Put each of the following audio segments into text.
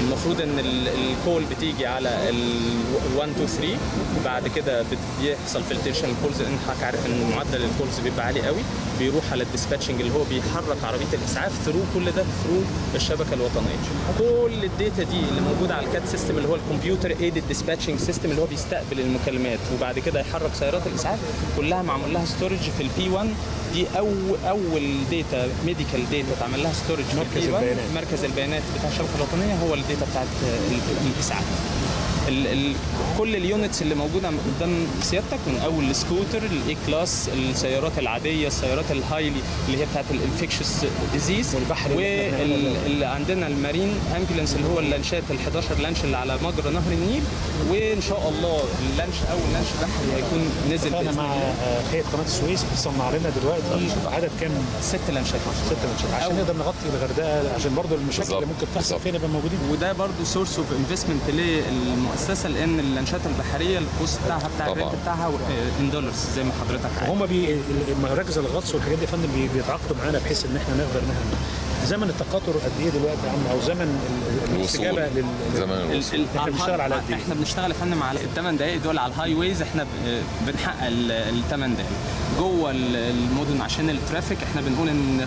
المفروض ان ال- الكول بتيجي على ال 1 2 3 بعد كده بت- بيحصل فلتريشن الكولز لان حضرتك عارف ان معدل الكولز بيبقى عالي قوي بيروح على الديسباتشنج اللي هو بيحرك عربيه الاسعاف ثرو كل ده ثرو الشبكه الوطنيه كل الداتا دي اللي موجوده على الكات سيستم اللي هو الكمبيوتر ايدد ديسباتشنج سيستم اللي هو بيستقبل المكالمات وبعد كده يحرك سيارات الاسعاف كلها معمول لها ستورج في البي 1 دي اول اول داتا ميديكال داتا اتعمل لها ستورج في مركز ال P1. البيانات. مركز البيانات بتاع الشبكه الوطنيه هو الداتا بتاعت ال- الاسعاف ال ال كل اليونتس اللي موجوده قدام سيادتك من اول السكوتر الاي كلاس السيارات العاديه السيارات الهايلي اللي هي بتاعت الانفكشس ديزيز والبحري اللي احنا بنعمله ده. واللي عندنا المارين امبولانس اللي هو اللانشات ال 11 لانش اللي على مجرى نهر النيل وان شاء الله اللانش اول لانش بحري هيكون نزل اتفقنا بإذن مع الله. آه، هيئه قناه السويس بتصنع لنا دلوقتي عدد كام ست لانشات ستة منشات عشان أو- نقدر نغطي الغردقه عشان برضو المشاكل بالظبط، اللي ممكن تحصل بالظبط. فين نبقى موجودين وده برضو سورس اوف انفستمنت للمؤسسه لان اللانشات البحريه الكوست بتاعها بتاع طبعاً. الرينت بتاعها ان دولارز زي ما حضرتك عارف وهم بي ال- مراكز الغطس والحاجات دي يا فندم بي- بيتعاقدوا معانا بحيث ان احنا نقدر نعمل زمن التقاطر قد ايه دلوقتي يا عم او زمن ال- الاستجابه الوصول لل زمن ال- الوصول ال- احنا على بنشتغل على الهاي- قد إيه؟ احنا بنشتغل يا فندم على الثمان دقائق دول على الهاي ويز احنا ب- بنحقق الثمان دقائق جوه ال- المدن عشان الترافيك احنا بنقول ان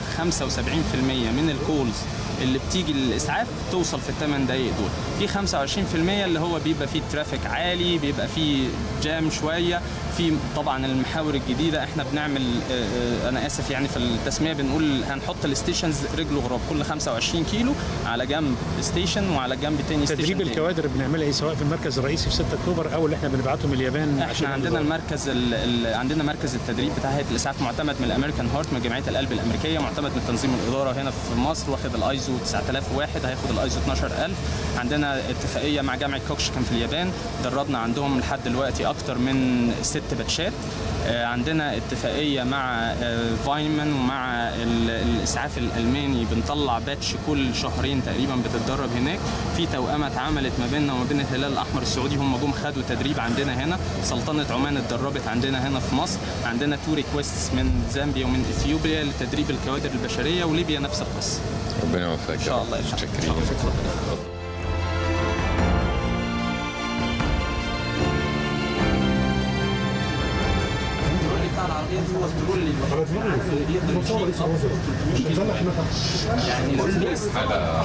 75% من الكولز اللي بتيجي للاسعاف توصل في الثمان دقائق دول في 25% اللي هو بيبقى فيه ترافيك عالي بيبقى فيه جام شويه في طبعا المحاور الجديده احنا بنعمل اه، اه، انا اسف يعني في التسميه بنقول هنحط الستيشنز رجل غراب كل 25 كيلو على جنب ستيشن وعلى جنب تاني ستيشن تدريب تاني. الكوادر بنعملها ايه سواء في المركز الرئيسي في 6 اكتوبر او اللي احنا بنبعتهم اليابان احنا عندنا النظام. المركز ال ال عندنا مركز التدريب بتاع هيئه الاسعاف معتمد من الامريكان هارت من جمعيه القلب الامريكيه معتمد من تنظيم الاداره هنا في مصر واخد الايزو 9001 هياخد الايزو 12000 عندنا اتفاقيه مع جامعه كوكشكن في اليابان دربنا عندهم لحد دلوقتي اكتر من ست باتشات آه، عندنا اتفاقيه مع آه، فاينمان ومع ال- الاسعاف الالماني بنطلع باتش كل شهرين تقريبا بتتدرب هناك في توأمه اتعملت ما بيننا وما بين الهلال الاحمر السعودي هم جم خدوا تدريب عندنا هنا سلطنه عمان اتدربت عندنا هنا في مصر عندنا تو ريكويستس من زامبيا ومن اثيوبيا لتدريب الكوادر البشريه وليبيا نفس القصه ربنا يوفقك ان شاء الله يا فندم. متشكرين الترولي بتاع العربيه دي هو الترولي اللي يقدر يشيل أكتر. يعني لو في حالة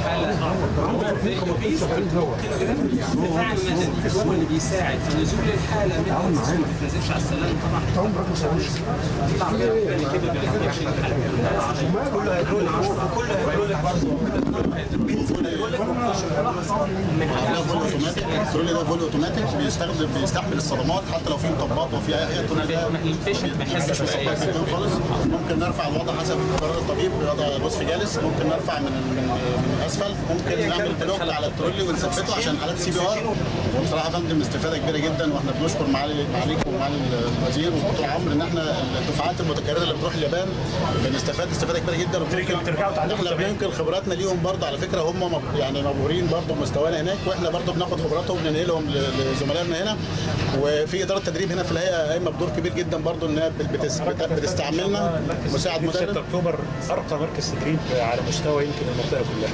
الدفاع المدني هو اللي بيساعد في نزول الحاله من أول ما تنزلش على السلام طبعا يطلع من العربية كده بيحاول يشيل الحاله ده فول اوتوماتيك الترولي ده فول اوتوماتيك بيستخدم بيستحمل الصدمات حتى لو في مطبات او في اي حاجه الترولي ده البيشنت ما يحسش بأي حاجة. خالص ممكن نرفع الوضع حسب قرار الطبيب وضع الوصف جالس ممكن نرفع من من من الاسفل ممكن نعمل بلوك على الترولي ونثبته عشان حالات سي بي ار وبصراحه يا فندم استفاده كبيره جدا واحنا بنشكر معالي معاليكم ومعالي الوزير والدكتور عمرو ان احنا الدفعات المتكرره اللي بتروح اليابان بنستفاد استفاده كبيره جدا وممكن ترجعوا تعلموا احنا بننقل خبراتنا ليهم برضه على فكره هم مب- يعني مبهورين برضه بمستوانا هناك واحنا برضه بناخد خبراتهم وننقلهم ل- لزملائنا هنا وفي اداره تدريب هنا في الهيئه قايمه بدور كبير جدا برضه انها بتس- بت- بتستعملنا مساعد في 6 مدرب اكتوبر ارقى مركز تدريب على مستوى يمكن المنطقه كلها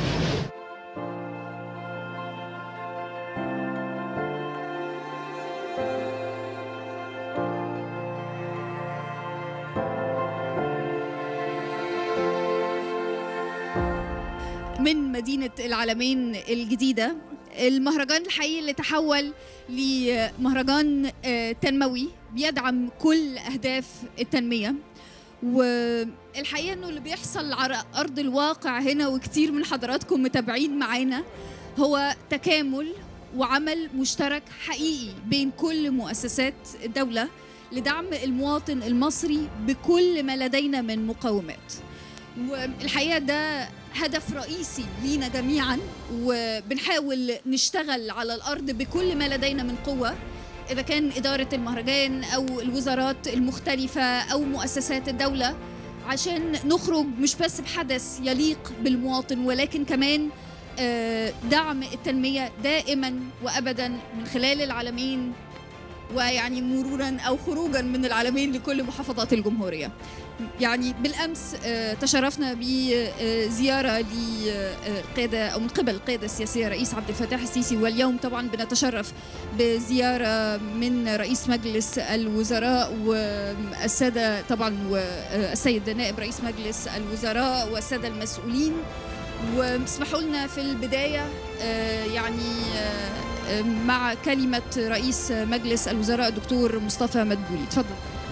من مدينة العالمين الجديدة المهرجان الحقيقي اللي تحول لمهرجان آه، تنموي بيدعم كل أهداف التنمية والحقيقة أنه اللي بيحصل على أرض الواقع هنا وكتير من حضراتكم متابعين معانا هو تكامل وعمل مشترك حقيقي بين كل مؤسسات الدولة لدعم المواطن المصري بكل ما لدينا من مقومات والحقيقه ده هدف رئيسي لينا جميعا وبنحاول نشتغل على الارض بكل ما لدينا من قوه اذا كان اداره المهرجان او الوزارات المختلفه او مؤسسات الدوله عشان نخرج مش بس بحدث يليق بالمواطن ولكن كمان آه، دعم التنميه دائما وابدا من خلال العالمين ويعني مرورا او خروجا من العالمين لكل محافظات الجمهوريه. يعني بالامس آه، تشرفنا بزياره للقياده او من قبل القياده السياسيه الرئيس عبد الفتاح السيسي واليوم طبعا بنتشرف بزياره من رئيس مجلس الوزراء والساده طبعا والسيد نائب رئيس مجلس الوزراء والساده المسؤولين واسمحوا لنا في البدايه آه، يعني آه، آه، مع كلمه رئيس مجلس الوزراء الدكتور مصطفى مدبولي تفضل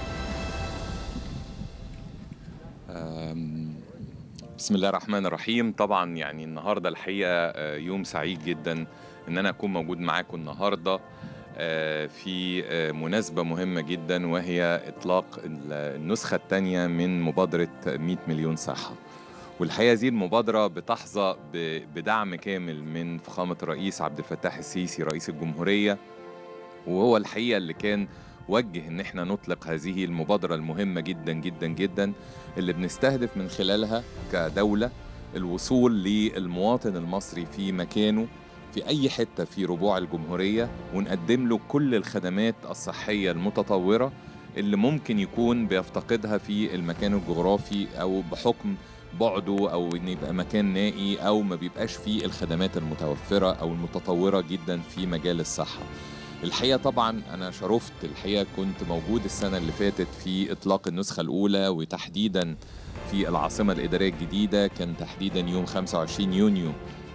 أم، بسم الله الرحمن الرحيم طبعا يعني النهارده الحقيقه آه، يوم سعيد جدا ان انا اكون موجود معاكم النهارده آه، في آه، مناسبه مهمه جدا وهي اطلاق ال- النسخه الثانيه من مبادره 100 مليون صحه والحقيقه هذه المبادره بتحظى ب- بدعم كامل من فخامه الرئيس عبد الفتاح السيسي رئيس الجمهوريه وهو الحقيقه اللي كان وجه ان احنا نطلق هذه المبادره المهمه جدا جدا جدا اللي بنستهدف من خلالها كدوله الوصول للمواطن المصري في مكانه في اي حته في ربوع الجمهوريه ونقدم له كل الخدمات الصحيه المتطوره اللي ممكن يكون بيفتقدها في المكان الجغرافي او بحكم بعده او ان يبقى مكان نائي او ما بيبقاش فيه الخدمات المتوفره او المتطوره جدا في مجال الصحه الحقيقه طبعا انا شرفت الحقيقه كنت موجود السنه اللي فاتت في اطلاق النسخه الاولى وتحديدا في العاصمه الاداريه الجديده كان تحديدا يوم 25 يونيو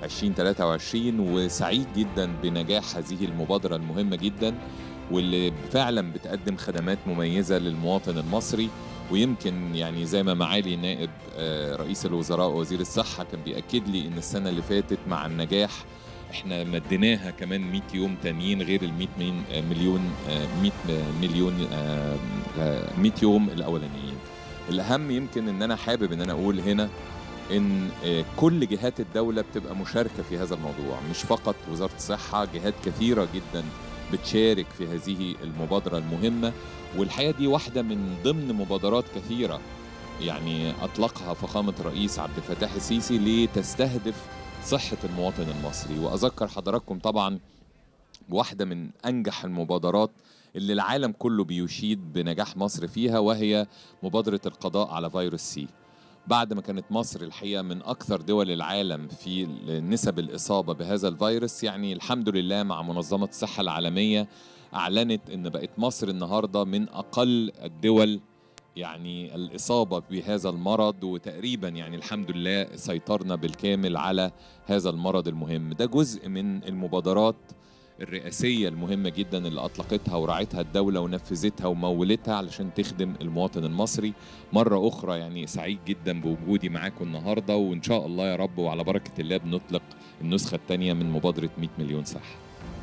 2023 وسعيد جدا بنجاح هذه المبادره المهمه جدا واللي فعلا بتقدم خدمات مميزه للمواطن المصري ويمكن يعني زي ما معالي نائب آه، رئيس الوزراء ووزير الصحه كان بياكد لي ان السنه اللي فاتت مع النجاح احنا مديناها كمان 100 يوم تانيين غير ال 100 مين- آه، مليون آه، 100 مليون آه، آه، 100 يوم الاولانيين الاهم يمكن ان انا حابب ان انا اقول هنا ان آه، كل جهات الدوله بتبقى مشاركه في هذا الموضوع مش فقط وزاره الصحه جهات كثيره جدا بتشارك في هذه المبادره المهمه والحقيقه دي واحده من ضمن مبادرات كثيره يعني اطلقها فخامه الرئيس عبد الفتاح السيسي لتستهدف صحه المواطن المصري واذكر حضراتكم طبعا بواحده من انجح المبادرات اللي العالم كله بيشيد بنجاح مصر فيها وهي مبادره القضاء على فيروس سي بعد ما كانت مصر الحقيقه من اكثر دول العالم في نسب الاصابه بهذا الفيروس يعني الحمد لله مع منظمه الصحه العالميه اعلنت ان بقت مصر النهارده من اقل الدول يعني الإصابة بهذا المرض وتقريبا يعني الحمد لله سيطرنا بالكامل على هذا المرض المهم ده جزء من المبادرات الرئاسية المهمة جدا اللي أطلقتها ورعتها الدولة ونفذتها ومولتها علشان تخدم المواطن المصري مرة أخرى يعني سعيد جدا بوجودي معاكم النهاردة وإن شاء الله يا رب وعلى بركة الله بنطلق النسخة الثانية من مبادرة 100 مليون صحة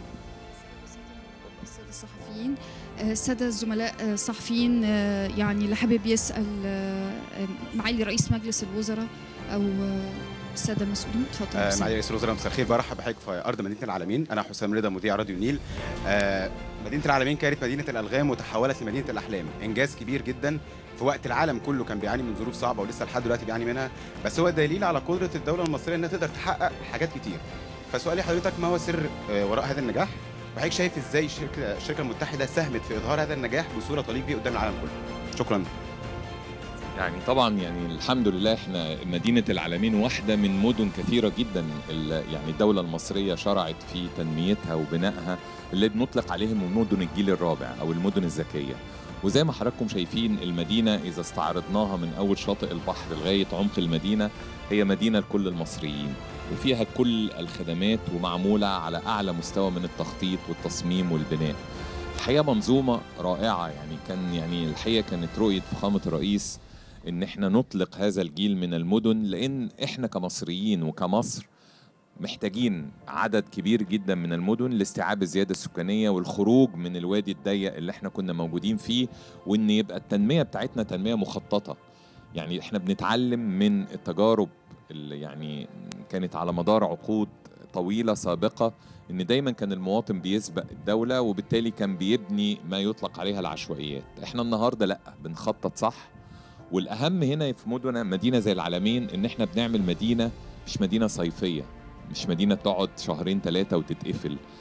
السادة الصحفيين آه، السادة الزملاء آه، الصحفيين آه، يعني اللي حابب يسأل آه، آه، معالي رئيس مجلس الوزراء أو آه، السادة المسؤولين اتفضل آه، حسام. معالي رئيس الوزراء مساء الخير برحب بحضرتك في ارض مدينه العالمين انا حسام رضا مذيع راديو النيل آه، مدينه العالمين كانت مدينه الالغام وتحولت لمدينه الاحلام انجاز كبير جدا في وقت العالم كله كان بيعاني من ظروف صعبه ولسه لحد دلوقتي بيعاني منها بس هو دليل على قدره الدوله المصريه انها تقدر تحقق حاجات كتير فسؤالي حضرتك ما هو سر آه، وراء هذا النجاح وحضرتك شايف ازاي الشركه الشركه المتحده ساهمت في اظهار هذا النجاح بصوره تليق بيه قدام العالم كله شكرا يعني طبعا يعني الحمد لله احنا مدينة العالمين واحدة من مدن كثيرة جدا ال- يعني الدولة المصرية شرعت في تنميتها وبنائها اللي بنطلق عليهم مدن الجيل الرابع او المدن الذكية وزي ما حضراتكم شايفين المدينة إذا استعرضناها من أول شاطئ البحر لغاية عمق المدينة هي مدينة لكل المصريين وفيها كل الخدمات ومعمولة على أعلى مستوى من التخطيط والتصميم والبناء الحقيقة منظومة رائعة يعني كان يعني الحقيقة كانت رؤية فخامة الرئيس ان احنا نطلق هذا الجيل من المدن لان احنا كمصريين وكمصر محتاجين عدد كبير جدا من المدن لاستيعاب الزياده السكانيه والخروج من الوادي الضيق اللي احنا كنا موجودين فيه وان يبقى التنميه بتاعتنا تنميه مخططه يعني احنا بنتعلم من التجارب اللي يعني كانت على مدار عقود طويله سابقه ان دايما كان المواطن بيسبق الدوله وبالتالي كان بيبني ما يطلق عليها العشوائيات احنا النهارده لا بنخطط صح والاهم هنا في مدن مدينه زي العالمين ان احنا بنعمل مدينه مش مدينه صيفيه مش مدينه تقعد شهرين ثلاثه وتتقفل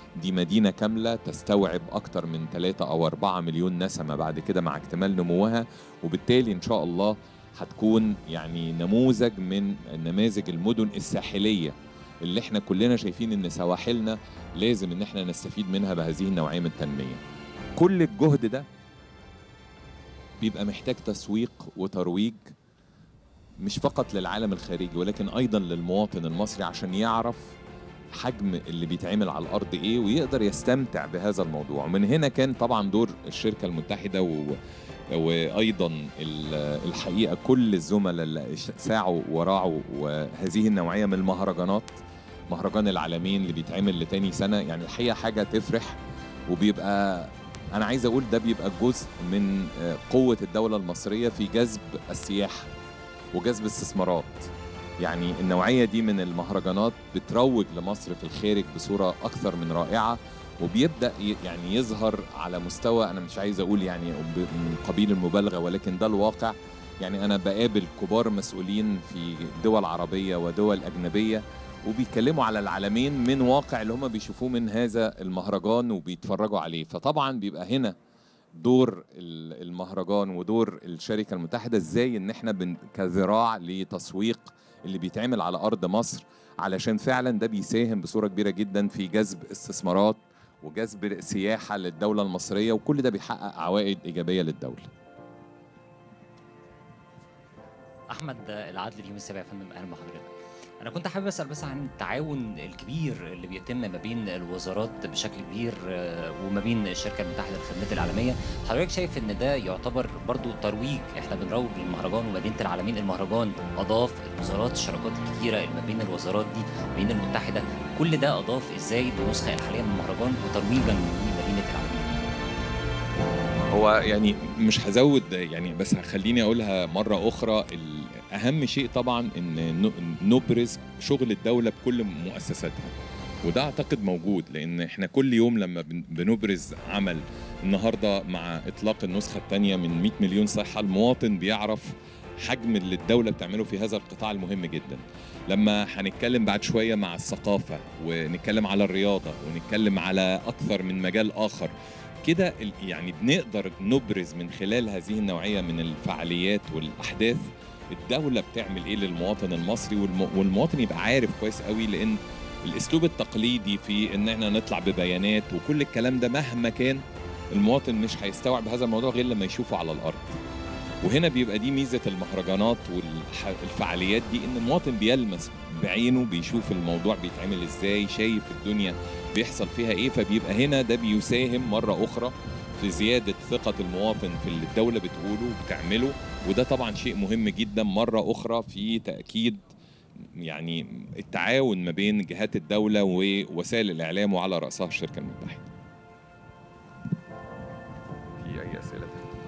دي مدينة كاملة تستوعب أكتر من 3 أو 4 مليون نسمة بعد كده مع اكتمال نموها وبالتالي إن شاء الله هتكون يعني نموذج من نماذج المدن الساحلية اللي احنا كلنا شايفين ان سواحلنا لازم ان احنا نستفيد منها بهذه النوعية من التنمية كل الجهد ده بيبقى محتاج تسويق وترويج مش فقط للعالم الخارجي ولكن ايضا للمواطن المصري عشان يعرف حجم اللي بيتعمل على الارض ايه ويقدر يستمتع بهذا الموضوع ومن هنا كان طبعا دور الشركه المتحده و... وايضا ال- الحقيقه كل الزملاء اللي ساعوا وراعوا وهذه النوعيه من المهرجانات مهرجان العالمين اللي بيتعمل لتاني سنه يعني الحقيقه حاجه تفرح وبيبقى انا عايز اقول ده بيبقى جزء من آه، قوه الدوله المصريه في جذب السياحه وجذب استثمارات يعني النوعيه دي من المهرجانات بتروج لمصر في الخارج بصوره اكثر من رائعه وبيبدا ي- يعني يظهر على مستوى انا مش عايز اقول يعني ب- من قبيل المبالغه ولكن ده الواقع يعني انا بقابل كبار مسؤولين في دول عربيه ودول اجنبيه وبيتكلموا على العالمين من واقع اللي هم بيشوفوه من هذا المهرجان وبيتفرجوا عليه فطبعا بيبقى هنا دور ال- المهرجان ودور الشركه المتحده ازاي ان احنا بن- كذراع لتسويق اللي بيتعمل على ارض مصر علشان فعلا ده بيساهم بصوره كبيره جدا في جذب استثمارات وجذب سياحه للدوله المصريه وكل ده بيحقق عوائد ايجابيه للدوله احمد العدل اليوم السابع يا فندم اهلا بحضرتك انا كنت حابب اسال بس عن التعاون الكبير اللي بيتم ما بين الوزارات بشكل كبير آه، وما بين الشركه المتحده للخدمات العالميه حضرتك شايف ان ده يعتبر برضو ترويج احنا بنروج للمهرجان ومدينه العالمين المهرجان اضاف الوزارات الشراكات الكتيره اللي ما بين الوزارات دي ما بين المتحده كل ده اضاف ازاي للنسخه الحاليه من المهرجان وترويجا لمدينه العالمين هو يعني مش هزود يعني بس هخليني اقولها مره اخرى ال- اهم شيء طبعا ان ن- نبرز شغل الدوله بكل مؤسساتها وده اعتقد موجود لان احنا كل يوم لما بن- بنبرز عمل النهارده مع اطلاق النسخه الثانيه من 100 مليون صحه المواطن بيعرف حجم اللي الدوله بتعمله في هذا القطاع المهم جدا لما هنتكلم بعد شويه مع الثقافه ونتكلم على الرياضه ونتكلم على اكثر من مجال اخر كده ال- يعني بنقدر نبرز من خلال هذه النوعيه من الفعاليات والاحداث الدوله بتعمل ايه للمواطن المصري والم- والمواطن يبقى عارف كويس قوي لان الاسلوب التقليدي في ان احنا نطلع ببيانات وكل الكلام ده مهما كان المواطن مش هيستوعب هذا الموضوع غير لما يشوفه على الارض وهنا بيبقى دي ميزه المهرجانات والفعاليات دي ان المواطن بيلمس بعينه بيشوف الموضوع بيتعمل ازاي شايف الدنيا بيحصل فيها ايه فبيبقى هنا ده بيساهم مره اخرى في زياده ثقه المواطن في اللي الدوله بتقوله وبتعمله وده طبعا شيء مهم جدا مره اخرى في تاكيد يعني التعاون ما بين جهات الدوله ووسائل الاعلام وعلى راسها الشركه المتحده. في اي اسئله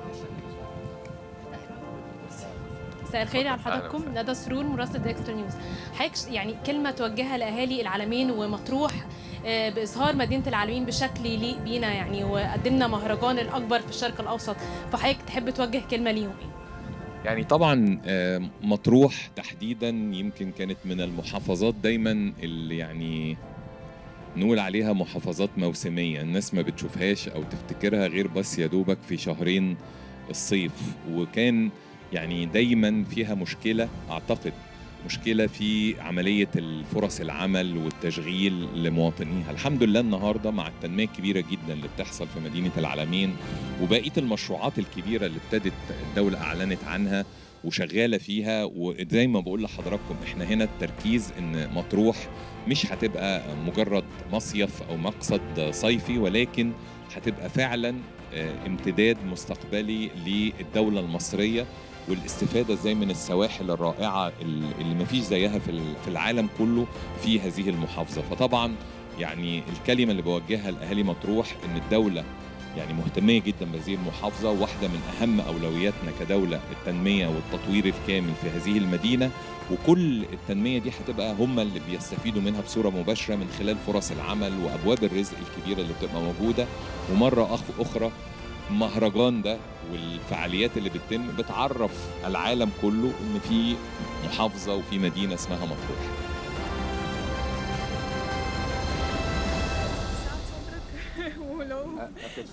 مساء الخير على أهلا حضراتكم وسهلا. ندى سرور مراسلة اكسترا نيوز حضرتك ش- يعني كلمة توجهها لأهالي العالمين ومطروح آه، بإظهار مدينة العالمين بشكل يليق بينا يعني وقدمنا مهرجان الأكبر في الشرق الأوسط فحضرتك تحب توجه كلمة ليهم إيه؟ يعني طبعا آه، مطروح تحديدا يمكن كانت من المحافظات دايما اللي يعني نقول عليها محافظات موسمية الناس ما بتشوفهاش أو تفتكرها غير بس يا دوبك في شهرين الصيف وكان يعني دايما فيها مشكلة أعتقد مشكلة في عملية الفرص العمل والتشغيل لمواطنيها الحمد لله النهاردة مع التنمية الكبيرة جدا اللي بتحصل في مدينة العالمين وبقية المشروعات الكبيرة اللي ابتدت الدولة أعلنت عنها وشغالة فيها وزي ما بقول لحضراتكم احنا هنا التركيز ان مطروح مش هتبقى مجرد مصيف او مقصد صيفي ولكن هتبقى فعلا آه، امتداد مستقبلي للدولة المصرية والاستفادة ازاي من السواحل الرائعة اللي مفيش زيها في ال- في العالم كله في هذه المحافظة فطبعا يعني الكلمة اللي بوجهها لأهالي مطروح إن الدولة يعني مهتمية جدا بهذه المحافظة واحدة من أهم أولوياتنا كدولة التنمية والتطوير الكامل في هذه المدينة وكل التنمية دي هتبقى هم اللي بيستفيدوا منها بصورة مباشرة من خلال فرص العمل وأبواب الرزق الكبيرة اللي بتبقى موجودة ومرة أخ أخرى المهرجان ده والفعاليات اللي بتتم بتعرف العالم كله ان في محافظه وفي مدينه اسمها مطروح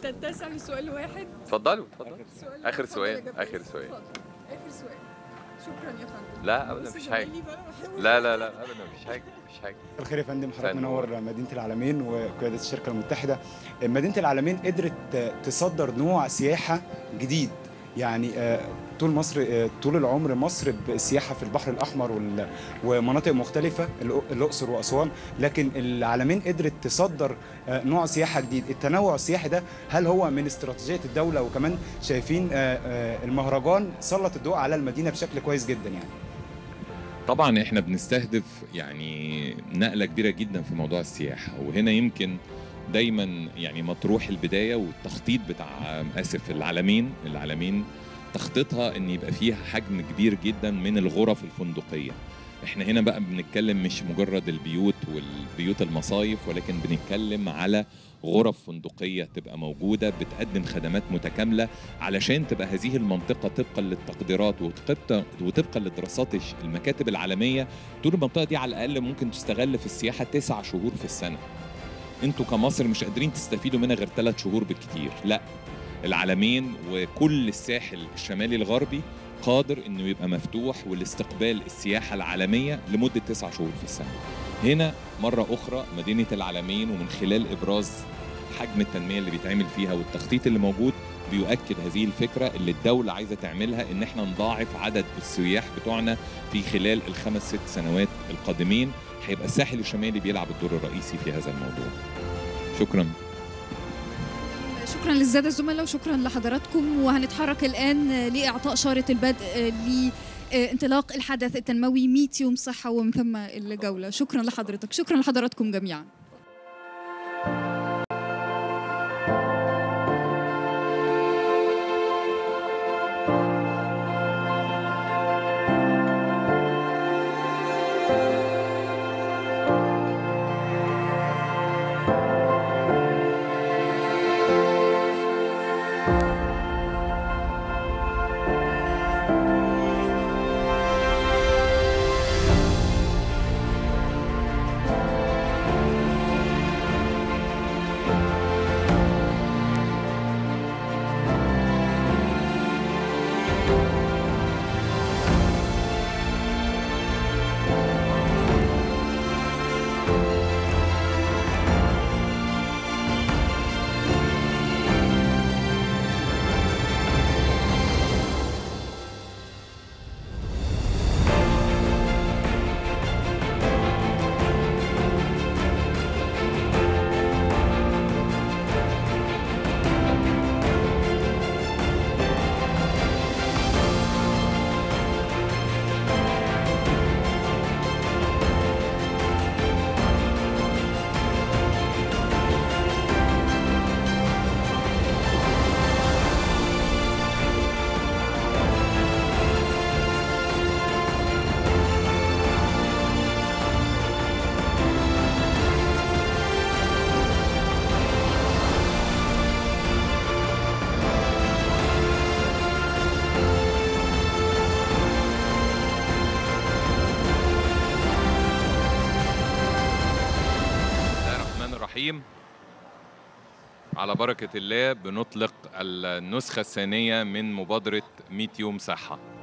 تتسع لسؤال واحد اتفضلوا اتفضلوا سؤال آخر اتفضل سؤال، يا جبار، آخر سؤال. اتفضل. اخر سؤال شكرا يا فندم لا ابدا بص مفيش حاجه زمايلي بقى بحاول لا لا لا ابدا مفيش حاجه مفيش حاجه الخير يا فندم حضرتك فندم. منور مدينه العالمين وقياده الشركه المتحده مدينه العالمين قدرت تصدر نوع سياحه جديد يعني آه، طول مصر آه، طول العمر مصر بالسياحه في البحر الاحمر وال- ومناطق مختلفه الأ- الاقصر واسوان لكن العالمين قدرت تصدر آه، نوع سياحه جديد التنوع السياحي ده هل هو من استراتيجيه الدوله وكمان شايفين آه، آه، المهرجان سلط الضوء على المدينه بشكل كويس جدا يعني طبعا احنا بنستهدف يعني نقله كبيره جدا في موضوع السياحه وهنا يمكن دايما يعني مطروح البدايه والتخطيط بتاع اسف العالمين العالمين تخطيطها ان يبقى فيها حجم كبير جدا من الغرف الفندقيه احنا هنا بقى بنتكلم مش مجرد البيوت والبيوت المصايف ولكن بنتكلم على غرف فندقيه تبقى موجوده بتقدم خدمات متكامله علشان تبقى هذه المنطقه طبقا للتقديرات وطبقا وطبقا لدراسات الش- المكاتب العالميه طول المنطقه دي على الاقل ممكن تستغل في السياحه تسع شهور في السنه انتوا كمصر مش قادرين تستفيدوا منها غير ثلاث شهور بالكتير لا العالمين وكل الساحل الشمالي الغربي قادر انه يبقى مفتوح والاستقبال السياحه العالميه لمده تسع شهور في السنه. هنا مره اخرى مدينه العالمين ومن خلال ابراز حجم التنميه اللي بيتعمل فيها والتخطيط اللي موجود بيؤكد هذه الفكره اللي الدوله عايزه تعملها ان احنا نضاعف عدد السياح بتوعنا في خلال الخمس ست سنوات القادمين هيبقى الساحل الشمالي بيلعب الدور الرئيسي في هذا الموضوع. شكرا. شكرا للسادة الزملاء وشكرا لحضراتكم وهنتحرك الآن لإعطاء شارة البدء لانطلاق الحدث التنموي 100 يوم صحة ومن ثم الجولة شكرا لحضرتك شكرا لحضراتكم جميعا بسم الله الرحمن الرحيم على بركة الله بنطلق النسخة الثانية من مبادرة 100 يوم صحة